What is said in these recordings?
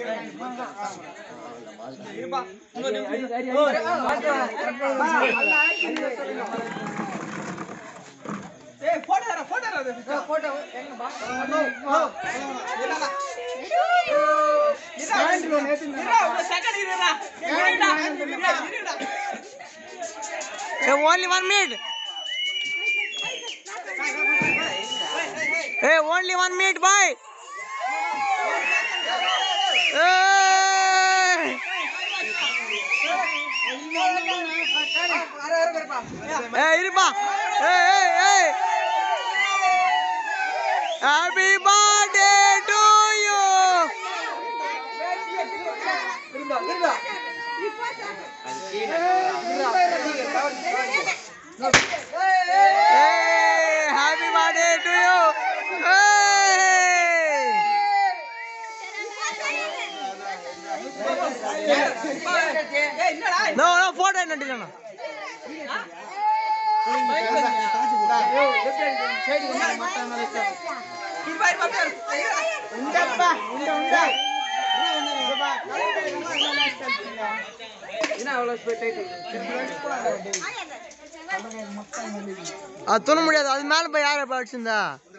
ஏய் போட்டோ தர போட்டோ தர போட்டோ எங்க பா இல்லடா இரா ஒரு செகண்ட் இரா இரா இரா Hey, only one minute. Hey, only one minute, boy. Hey! Hey, இருப்பா. Hey, hey, hey. Happy birthday to you. Hey, happy birthday to you. Hey! ஏய் என்னடா No, no, photo என்னடினா இருபா இருபா உண்டப்பா உண்ட உண்ட என்ன அவ்வளவு ஸ்பீட் அது துண முடியாது அது மேல போய் யாரை போய் அடிச்சிருந்தா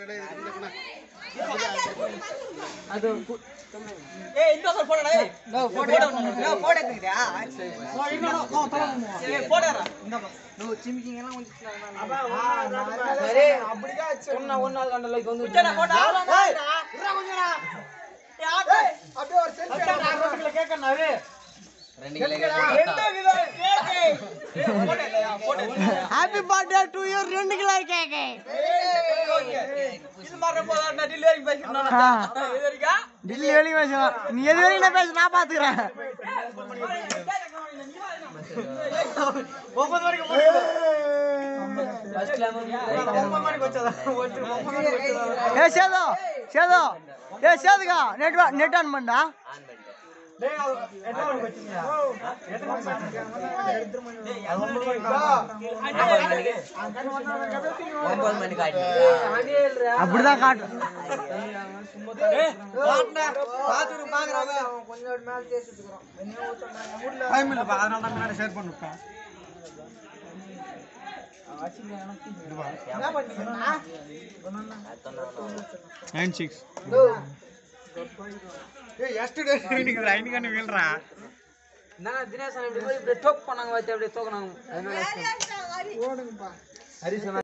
ஏய் இந்த ஒரு போடா ஏய் நோ போடா நோ போடா எடுத்துக்கிறியா நோ இன்னோ நோ தல ஏய் போடாடா இந்த நோ சிமிக்கிங் எல்லாம் வந்து சரி அப்படிதான் சொன்ன ஒரு நாள் கண்ட லைக் வந்து உச்சனா போடா ஏய் இறா கொஞ்சடா ஏய் அப்படியே ஒரு செல்ஃபி ரோட்ல கேக்கறாரு ரெண்டு கிலோ கேக் போடா இல்லையா போடா ஹாப்பி பர்த்டே டு யூ ரெண்டு கிலோ கேக் இது மாதிரி போதா டெலிவரி பேசிட்டோம் இது வரைக்கும் டில்லி வெளியே பேசலாம் நீ எது வரைக்கும் நான் பேச நான் பாத்துக்கிறேன் ஒன்பது வரைக்கும் ஒன்பது மணிக்கு வச்சதா ஒன்பது மணிக்கு வச்சதா ஏ சேதோ சேதோ ஏ சேதுக்கா நெட் நெட் ஆன் பண்ணா டேய் அது எத்தனை மணிக்கு வச்சீங்க எத்தனை மணிக்கு அது ஒன்பது மணிக்கு அப்படிதான் காட்டு பாத்துட்டு பாக்குறாங்க கொஞ்சம் மேல தேய்ச்சிட்டு இருக்கோம் டைம் இல்லப்பா அதனால தான் முன்னாடி ஷேர் பண்ணிட்டேன் என்ன பண்ணீங்க ನೈನ್ ಸಿಕ್ಸ್ எஸ்டர்டே இன்னைக்கு ஐனிக்கான வீழ்றா நான் தினேசன் இப்படி போய் இப்படி டோக் பண்ணாங்க வச்சு அப்படியே தூக்குனாங்க ஓடுங்கப்பா ஹரிசனா